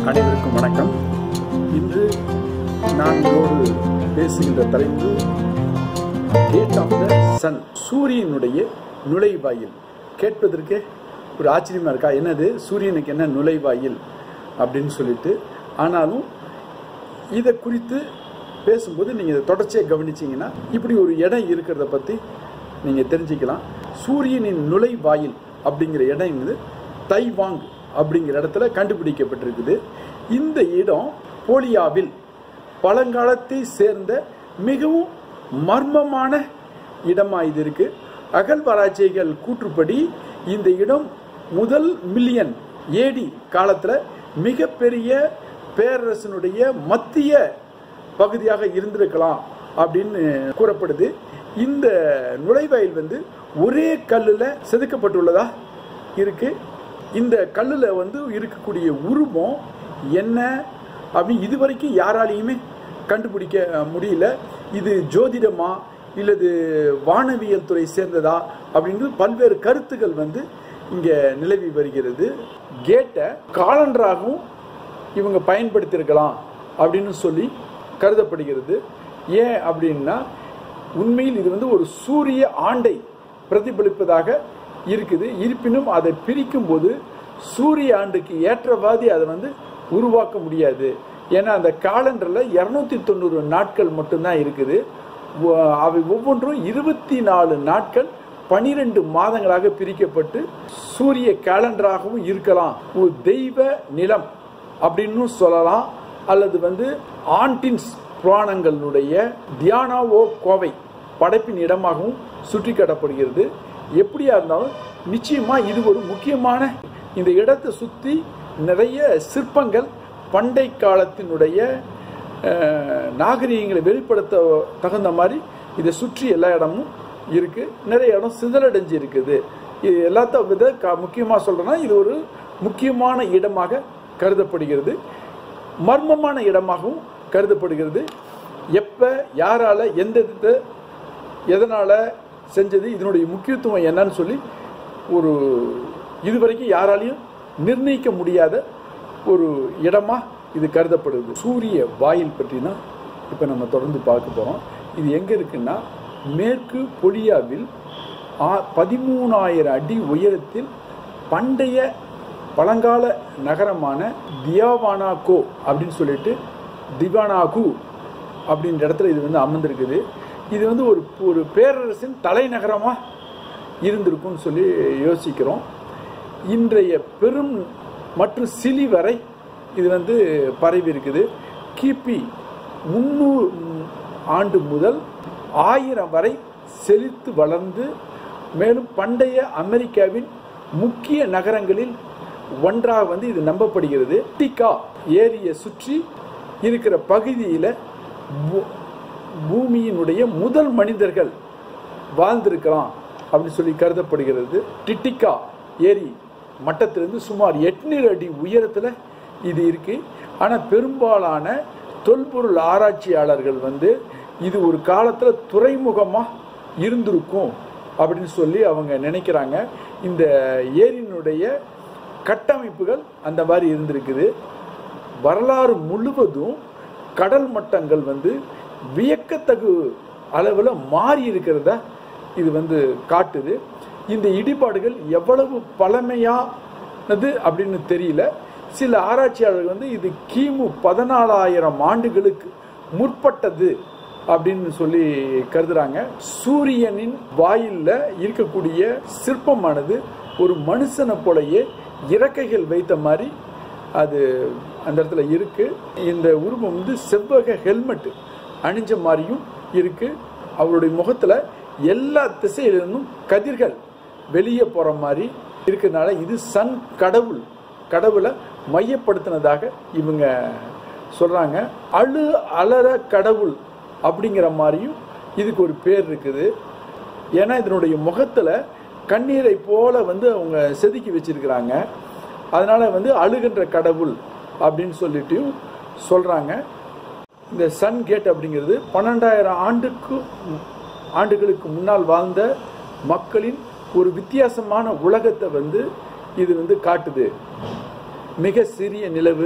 அனைவருக்கும் வணக்கம் இன்று நான் உங்களோடு பேசுகின்ற தலைப்பு கேட் ஆஃப் த சன் சூரியனுடைய நுழைவாயில் கேட்பதற்கு ஒரு ஆச்சரியமா இருக்கா என்னது சூரியனுக்கு என்ன நுழைவாயில் அப்படின்னு சொல்லிட்டு ஆனாலும் இதை குறித்து பேசும்போது நீங்கள் இதை தொடர்ச்சியாக கவனிச்சீங்கன்னா இப்படி ஒரு இடம் இருக்கிறத பற்றி நீங்கள் தெரிஞ்சுக்கலாம் சூரியனின் நுழைவாயில் அப்படிங்கிற இடம் இது தைவாங் அப்படிங்கிற இடத்துல கண்டுபிடிக்கப்பட்டிருக்குது இந்த இடம் போலியாவில் பழங்காலத்தை சேர்ந்த மிகவும் மர்மமான இடமா இது இருக்கு அகழ்வாராய்ச்சிகள் கூற்றுப்படி இந்த இடம் முதல் மில்லியன் ஏடி காலத்துல மிகப்பெரிய பேரரசனுடைய மத்திய பகுதியாக இருந்திருக்கலாம் அப்படின்னு கூறப்படுது இந்த நுழைவாயில் வந்து ஒரே கல்லுல செதுக்கப்பட்டுள்ளதா இருக்கு இந்த கல்லுல வந்து இருக்கக்கூடிய உருவம் என்ன அப்படி இதுவரைக்கும் யாராலையுமே கண்டுபிடிக்க முடியல இது ஜோதிடமா இல்லது வானவியல் துறை சேர்ந்ததா அப்படின்னு பல்வேறு கருத்துக்கள் வந்து இங்க நிலவி வருகிறது கேட்டை காலண்டராகவும் இவங்க பயன்படுத்தியிருக்கலாம் அப்படின்னு சொல்லி கருதப்படுகிறது ஏன் அப்படின்னா உண்மையில் இது வந்து ஒரு சூரிய ஆண்டை பிரதிபலிப்பதாக இருக்குது இருப்பினும் அதை பிரிக்கும் போது சூரிய ஆண்டுக்கு ஏற்றவாதி அதை வந்து உருவாக்க முடியாது ஏன்னா அந்த காலண்டரில் இரநூத்தி தொண்ணூறு நாட்கள் மட்டும்தான் இருக்குது ஒ- அவை ஒவ்வொன்றும் இருபத்தி நாலு நாட்கள் பனிரெண்டு மாதங்களாக பிரிக்கப்பட்டு சூரிய கேலண்டராகவும் இருக்கலாம் ஒரு தெய்வ நிலம் அப்படின்னு சொல்லலாம் அல்லது வந்து ஆண்டின்ஸ் புராணங்களுடைய தியானாவோ கோவை படைப்பின் இடமாகவும் சுற்றி காட்டப்படுகிறது எப்படியா இருந்தாலும் நிச்சயமா இது ஒரு முக்கியமான இந்த இடத்தை சுத்தி நிறைய சிற்பங்கள் பண்டை காலத்தினுடைய அஹ், நாகரிகங்களை வெளிப்படுத்த தகுந்த மாதிரி இதை சுற்றி எல்லா இடமும் இருக்கு நிறைய இடம் சிதறடைஞ்சு இருக்குது இது எல்லாத்த வித க- முக்கியமா சொல்றேன்னா இது ஒரு முக்கியமான இடமாக கருதப்படுகிறது மர்மமான இடமாகவும் கருதப்படுகிறது எப்ப யாரால எந்த இதை எதனால செஞ்சது இதனுடைய முக்கியத்துவம் என்னன்னு சொல்லி ஒரு இதுவரைக்கும் யாராலையும் நிர்ணயிக்க முடியாத ஒரு இடமா இது கருதப்படுது சூரிய வாயில் பற்றி தான் இப்போ நம்ம தொடர்ந்து பார்க்க போகிறோம் இது எங்கே இருக்குன்னா மேற்கு பொலியாவில் ஆ- பதிமூணாயிரம் அடி உயரத்தில் பண்டைய பழங்கால நகரமான தியாவானாகோ அப்படின்னு சொல்லிட்டு திவானாகு அப்படின்ற இடத்துல இது வந்து அமர்ந்திருக்குது இது வந்து ஒரு ஒரு பேரரசின் தலைநகரமாக இருந்திருக்கும்னு சொல்லி யோசிக்கிறோம் இன்றைய பெரும் மற்றும் சிலி வரை இது வந்து பரவி இருக்குது கிபி முன்னூறு ஆண்டு முதல் ஆயிரம் வரை செழித்து வளர்ந்து மேலும் பண்டைய அமெரிக்காவின் முக்கிய நகரங்களில் ஒன்றாக வந்து இது நம்பப்படுகிறது டிகா ஏரியை சுற்றி இருக்கிற பகுதியில் பூமியினுடைய முதல் மனிதர்கள் வாழ்ந்திருக்கலாம் அப்படின்னு சொல்லி கருதப்படுகிறது டிட்டிகா ஏரி மட்டத்திலிருந்து சுமார் எட்நூறு அடி உயரத்தில் இது இருக்கு ஆனால் பெரும்பாலான தொல்பொருள் ஆராய்ச்சியாளர்கள் வந்து இது ஒரு காலத்தில் துறைமுகமாக இருந்திருக்கும் அப்படின்னு சொல்லி அவங்க நினைக்கிறாங்க இந்த ஏரியினுடைய கட்டமைப்புகள் அந்த மாதிரி இருந்திருக்குது வரலாறு முழுவதும் கடல் மட்டங்கள் வந்து வியக்கத்தகு அளவில் மாறி இருக்கிறத இது வந்து காட்டுது இந்த இடிபாடுகள் எவ்வளவு பழமையானது அப்படின்னு தெரியல சில ஆராய்ச்சியாளர்கள் வந்து இது கிமு பதினாலாயிரம் ஆண்டுகளுக்கு முற்பட்டது அப்படின்னு சொல்லி கருதுறாங்க சூரியனின் வாயில்ல இருக்கக்கூடிய சிற்பமானது ஒரு மனுஷனை போலயே இறக்கைகள் வைத்த மாதிரி அது அந்த இடத்துல இருக்கு இந்த உருவம் வந்து செவ்வக ஹெல்மெட் அணிஞ்ச மாதிரியும் இருக்கு அவருடைய முகத்துல எல்லா திசையிலிருந்தும் கதிர்கள் வெளியே போற மாதிரி இருக்கிறதுனால இது சன் கடவுள் கடவுளை மையப்படுத்தினதாக இவங்க சொல்றாங்க அழு அலற கடவுள் அப்படிங்கிற மாதிரியும் இதுக்கு ஒரு பேர் இருக்குது ஏன்னா இதனுடைய முகத்துல கண்ணீரை போல வந்து அவங்க செதுக்கி வச்சிருக்கிறாங்க அதனால வந்து அழுகின்ற கடவுள் அப்படின்னு சொல்லிட்டு சொல்றாங்க இந்த சன் கேட் அப்படிங்கிறது பன்னெண்டாயிரம் ஆண்டுக்கு ஆண்டுகளுக்கு முன்னால் வாழ்ந்த மக்களின் ஒரு வித்தியாசமான உலகத்தை வந்து இது வந்து காட்டுது மிக சிறிய நிலவு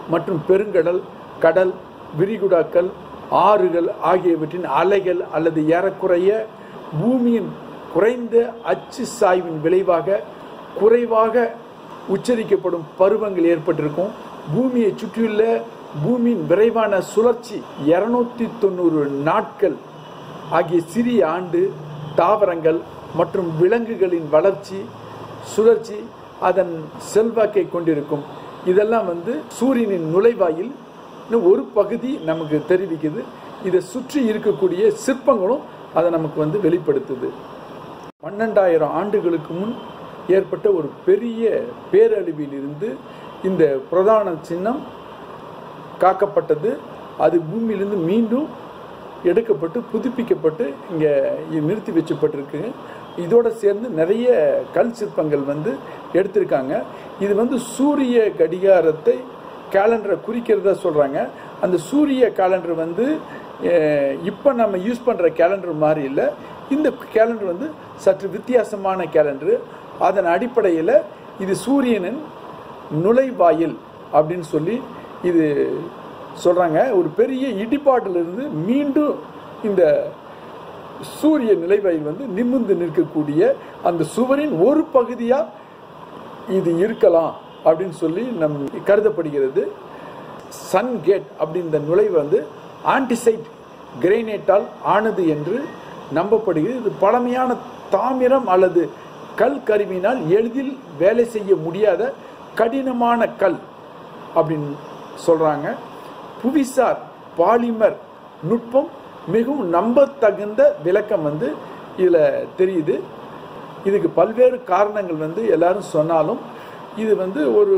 மற்றும் பெருங்கடல் கடல் விரிகுடாக்கள் ஆறுகள் ஆகியவற்றின் அலைகள் அல்லது ஏறக்குறைய பூமியின் குறைந்த அச்சு சாய்வின் விளைவாக குறைவாக உச்சரிக்கப்படும் பருவங்கள் ஏற்பட்டிருக்கும் பூமியை சுற்றியுள்ள பூமியின் விரைவான சுழற்சி இருநூத்தி தொண்ணூறு நாட்கள் ஆகிய சிறிய ஆண்டு தாவரங்கள் மற்றும் விலங்குகளின் வளர்ச்சி சுழற்சி அதன் செல்வாக்கை கொண்டிருக்கும் இதெல்லாம் வந்து சூரியனின் நுழைவாயில் ஒரு பகுதி நமக்கு தெரிவிக்குது இதை சுற்றி இருக்கக்கூடிய சிற்பங்களும் அதை நமக்கு வந்து வெளிப்படுத்துது பன்னெண்டாயிரம் ஆண்டுகளுக்கு முன் ஏற்பட்ட ஒரு பெரிய பேரழிவில் இருந்து இந்த பிரதான சின்னம் காக்கப்பட்டது அது பூமியிலிருந்து மீண்டும் எடுக்கப்பட்டு புதுப்பிக்கப்பட்டு இங்கே நிறுத்தி வச்சப்பட்டிருக்கு இதோட சேர்ந்து நிறைய கல் சிற்பங்கள் வந்து எடுத்திருக்காங்க இது வந்து சூரிய கடிகாரத்தை கேலண்டரை குறிக்கிறதா சொல்கிறாங்க அந்த சூரிய கேலண்டர் வந்து இப்போ நம்ம யூஸ் பண்ணுற கேலண்டர் மாதிரி இல்லை இந்த கேலண்டர் வந்து சற்று வித்தியாசமான கேலண்டர் அதன் அடிப்படையில் இது சூரியனின் நுழைவாயில் அப்படின்னு சொல்லி இது சொல்கிறாங்க ஒரு பெரிய இடிபாட்டிலிருந்து மீண்டும் இந்த சூரிய நிலைவாயில் வந்து நிமிர்ந்து நிற்கக்கூடிய அந்த சுவரின் ஒரு பகுதியாக இது இருக்கலாம் அப்படின்னு சொல்லி நம் கருதப்படுகிறது சன் கேட் அப்படின்ற நுழைவு வந்து ஆன்டிசைட் கிரைனேட்டால் ஆனது என்று நம்பப்படுகிறது இது பழமையான தாமிரம் அல்லது கல் கருவினால் எளிதில் வேலை செய்ய முடியாத கடினமான கல் அப்படின்னு சொல்றாங்க புவிசார் பாலிமர் நுட்பம் மிகவும் நம்பத்தகுந்த விளக்கம் வந்து இதில் தெரியுது இதுக்கு பல்வேறு காரணங்கள் வந்து எல்லாரும் சொன்னாலும் இது வந்து ஒரு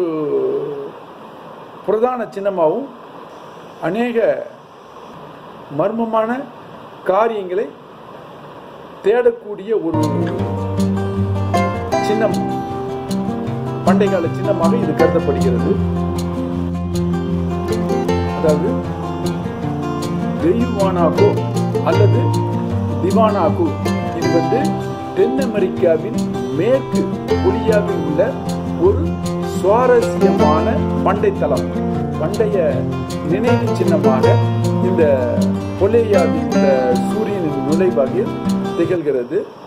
பிரதான சின்னமாகவும் அநேக மர்மமான காரியங்களை தேடக்கூடிய ஒரு சின்னம் பண்டை கால சின்னமாக இது கருதப்படுகிறது அதாவது தெய்வானாகோ அல்லது திவானாகு இது வந்து தென் அமெரிக்காவின் மேற்கு ஒலியாவில் உள்ள ஒரு சுவாரஸ்யமான பண்டை தளம் பண்டைய நினைவு சின்னமாக இந்த பொலேயாவின் சூரியனின் நுழைவாகில் திகழ்கிறது